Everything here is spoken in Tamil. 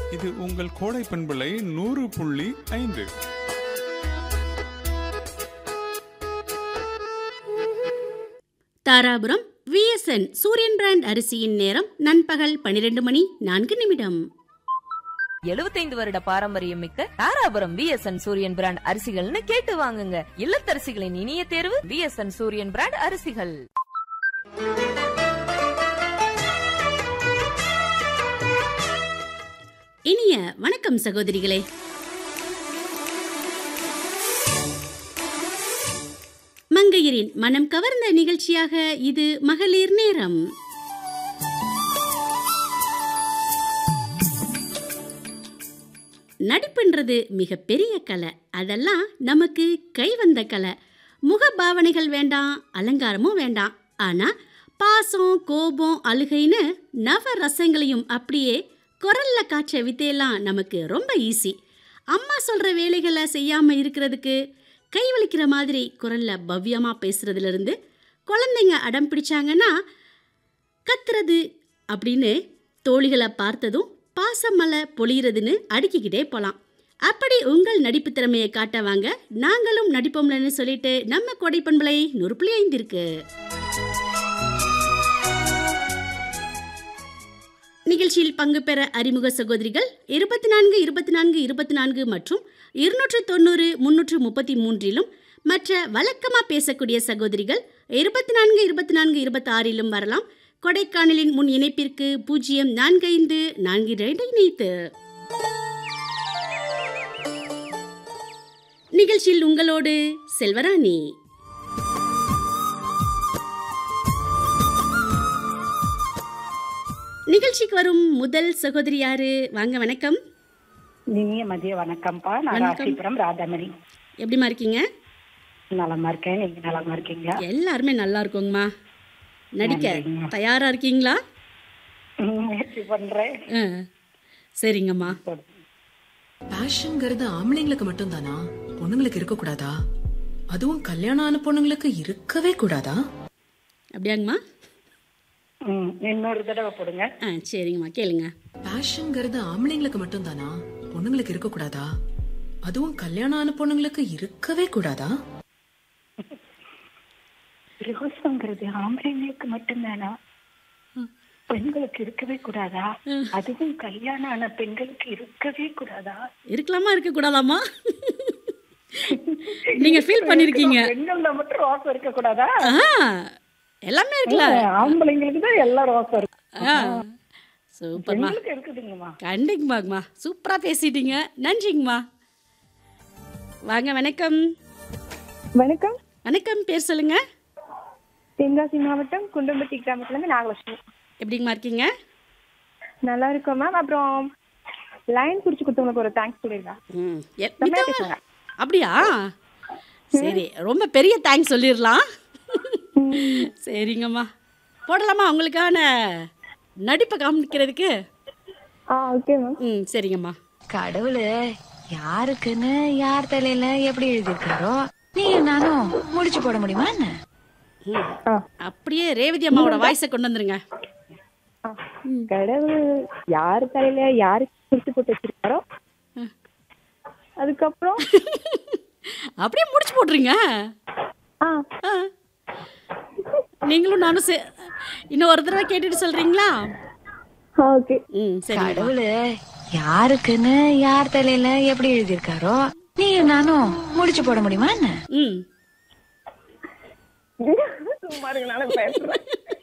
இது உங்கள் கோடை பண்பலை நூறு புள்ளி ஐந்து தாராபுரம் விஎஸ்என் சூரியன் பிராண்ட் அரிசியின் நேரம் நண்பகல் பனிரெண்டு மணி நான்கு நிமிடம் எழுபத்தைந்து வருட பாரம்பரியம் மிக்க தாராபுரம் விஎஸ்என் சூரியன் பிராண்ட் அரிசிகள்னு கேட்டு வாங்குங்க இல்லத்தரசிகளின் இனிய தேர்வு விஎஸ்என் சூரியன் பிராண்ட் அரிசிகள் இனிய வணக்கம் சகோதரிகளே மங்கையரின் மனம் கவர்ந்த நிகழ்ச்சியாக இது மகளிர் நேரம் நடிப்புன்றது மிகப்பெரிய கலை அதெல்லாம் நமக்கு கை வந்த கலை முக பாவனைகள் வேண்டாம் அலங்காரமும் வேண்டாம் ஆனால் பாசம் கோபம் அழுகைன்னு நவ ரசங்களையும் அப்படியே குரல்ல காய்ச்ச வித்தையெல்லாம் நமக்கு ரொம்ப ஈஸி அம்மா சொல்கிற வேலைகளை செய்யாமல் இருக்கிறதுக்கு கை வலிக்கிற மாதிரி குரல்ல பவ்யமாக பேசுறதுலேருந்து குழந்தைங்க அடம் பிடிச்சாங்கன்னா கத்துறது அப்படின்னு தோழிகளை பார்த்ததும் பாசமலை பொழிகிறதுன்னு அடுக்கிக்கிட்டே போகலாம் அப்படி உங்கள் நடிப்பு திறமையை காட்ட வாங்க நாங்களும் நடிப்போம்லன்னு சொல்லிட்டு நம்ம கொடை பண்பலை நூறு புள்ளி ஐந்து இருக்கு நிகழ்ச்சியில் பங்கு பெற அறிமுக சகோதரிகள் இருபத்தி நான்கு இருபத்தி நான்கு இருபத்தி நான்கு மற்றும் இருநூற்று தொண்ணூறு முன்னூற்று முப்பத்தி மூன்றிலும் மற்ற வழக்கமாக பேசக்கூடிய சகோதரிகள் இருபத்தி நான்கு இருபத்தி நான்கு இருபத்தி ஆறிலும் வரலாம் கொடைக்கானலின் முன் இணைப்பிற்கு பூஜ்ஜியம் நான்கு ஐந்து நான்கு இரண்டு இணைத்து நிகழ்ச்சியில் உங்களோடு செல்வராணி நிகழ்ச்சிக்கு வரும் முதல் சகோதரி யாரு வாங்க வணக்கம் இனிய மதிய வணக்கம்ப்பா நான் வணக்கம். ராசிபுரம் ராதாமணி எப்படிமா இருக்கீங்க நலமா இருக்கேன் நீங்க நலமா இருக்கீங்களா எல்லாருமே நல்லா இருக்கோங்கம்மா நடிக்க நன்றிங்க. தயாரா இருக்கீங்களா ம், முயற்சி பண்றேன் ஆ, சரிங்கம்மா பேஷன்ங்கிறது ஆம்பளைங்களுக்கு மட்டும்தானா பொண்ணுங்களுக்கு இருக்க கூடாதா அதுவும் கல்யாணம் ஆன பொண்ணுங்களுக்கு இருக்கவே கூடாதா அப்படியாங்கம்மா ம், இன்னொரு தடவை போடுங்க ஆ சரிங்கம்மா கேளுங்க பேஷன்ங்கிறது ஆம்பளைங்களுக்கு மட்டும்தானா பொண்ணுங்களுக்கு இருக்க கூடாதா அதுவும் கல்யாணம் ஆன பொண்ணுங்களுக்கு இருக்கவே கூடாதா ரோசங்கிறது ஆம்பளைங்களுக்கு மட்டும்தானா பெண்களுக்கு இருக்கவே கூடாதா அதுவும் கல்யாணம் ஆன பெண்களுக்கு இருக்கவே கூடாதா இருக்கலாமா இருக்க கூடாதாம்மா நீங்க ஃபீல் பண்ணிருக்கீங்க பெண்கள்ல மட்டும் ரோசம் இருக்க கூடாதா ஆ எல்லாமே இருக்குல்ல ஆம்பளைங்களுக்கு தான் எல்லா ரோசம் இருக்கு ஆ சூப்பர்மா பெண்களுக்கு இருக்குதுங்கம்மா கண்டிங்கம்மாங்கம்மா சூப்பரா பேசிட்டீங்க நன்றிங்கம்மா வாங்க வணக்கம் வணக்கம் வணக்கம் பேர் சொல்லுங்க தென்காசி மாவட்டம் குண்டம்பட்டி கிராமத்துல இருந்து நாகலட்சுமி எப்படிங்கம்மா இருக்கீங்க நல்லா இருக்கோம் மேம் அப்புறம் லைன் பிடிச்சி கொடுத்தவங்களுக்கு ஒரு தேங்க்ஸ் சொல்லிருக்கா ம் எ- செம்மையா மித்தவங்க- பேசுவாங்க. அப்படியா சரி ரொம்ப பெரிய தேங்க்ஸ் சொல்லிடலாம் சரிங்கம்மா போடலாமா உங்களுக்கான நடிப்பை காமிக்கிறதுக்கு ஆ ஓகே மேம் ம் சரிங்கம்மா கடவுளு யாருக்குன்னு யார் தலையில எப்படி எழுதியிருக்காரோ நீ நானும் முடிச்சு போட முடியுமா என்ன ம். ஆ. அப்படியே ரேவதி அம்மாவோட வாய்ஸை கொண்டு வந்துருங்க ஆ. கடவுள் யார் தலையில யாருக்கு குறிச்சு போட்டு வச்சிருக்காரோ அதுக்கப்புறம் அப்படியே முடிச்சு போட்டுருங்க ஆ ஆ. நீங்களும் நானும் சே இன்னும் ஒரு தடவை கேட்டுட்டு சொல்றீங்களா ஓகே ம் சரி கடவுளு யாருக்குன்னு யார் தலையில எப்படி எழுதியிருக்காரோ நீ நானும் முடிச்சு போட முடியுமா என்ன ம் சும்மா இருங்க நானும் பேசுறேன்